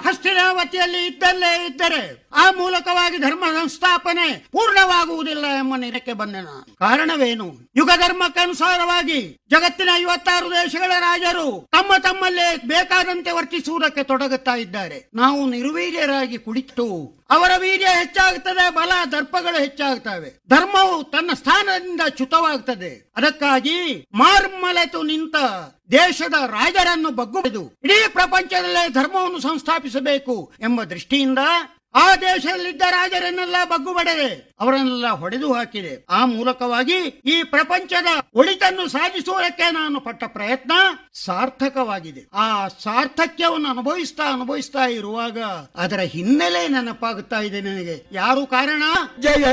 ಹಸ್ತಿನಾವತಿಯಲ್ಲಿ ಇದ್ದಲ್ಲೇ ಇದ್ದರೆ ಆ ಮೂಲಕವಾಗಿ ಧರ್ಮ ಸಂಸ್ಥಾಪನೆ ಪೂರ್ಣವಾಗುವುದಿಲ್ಲ ಎಂಬ ನಿರ್ಣಯಕ್ಕೆ ಬಂದೆ ನಾನು ಕಾರಣವೇನು ಯುಗ ಧರ್ಮಕ್ಕನುಸಾರವಾಗಿ ಜಗತ್ತಿನ ಐವತ್ತಾರು ದೇಶಗಳ ರಾಜರು ತಮ್ಮ ತಮ್ಮಲ್ಲೇ ಬೇಕಾದಂತೆ ವರ್ತಿಸುವುದಕ್ಕೆ ತೊಡಗುತ್ತಾ ಇದ್ದಾರೆ ನಾವು ನಿರ್ವೀರ್ಯರಾಗಿ ಕುಳಿತು ಅವರ ವೀರ್ಯ ಹೆಚ್ಚಾಗುತ್ತದೆ ಬಲ ದರ್ಪಗಳು ಹೆಚ್ಚಾಗುತ್ತವೆ ಧರ್ಮವು ತನ್ನ ಸ್ಥಾನದಿಂದ ಚ್ಯುತವಾಗುತ್ತದೆ ಅದಕ್ಕಾಗಿ ಮಾರ್ಮಲೆತು ನಿಂತ ದೇಶದ ರಾಜರನ್ನು ಬಗ್ಗುವುದು ಇಡೀ ಪ್ರಪಂಚದಲ್ಲೇ ಧರ್ಮವನ್ನು ಸಂಸ್ಥಾಪಿಸಬೇಕು ಎಂಬ ದೃಷ್ಟಿಯಿಂದ ಆ ದೇಶದಲ್ಲಿದ್ದ ರಾಜರನ್ನೆಲ್ಲ ಬಗ್ಗು ಬಡದೆ ಅವರನ್ನೆಲ್ಲ ಹೊಡೆದು ಹಾಕಿದೆ ಆ ಮೂಲಕವಾಗಿ ಈ ಪ್ರಪಂಚದ ಒಳಿತನ್ನು ಸಾಧಿಸುವುದಕ್ಕೆ ನಾನು ಪಟ್ಟ ಪ್ರಯತ್ನ ಸಾರ್ಥಕವಾಗಿದೆ ಆ ಸಾರ್ಥಕ್ಯವನ್ನು ಅನುಭವಿಸ್ತಾ ಅನುಭವಿಸ್ತಾ ಇರುವಾಗ ಅದರ ಹಿನ್ನೆಲೆ ನೆನಪಾಗುತ್ತಾ ಇದೆ ನನಗೆ ಯಾರು ಕಾರಣ ಜಯ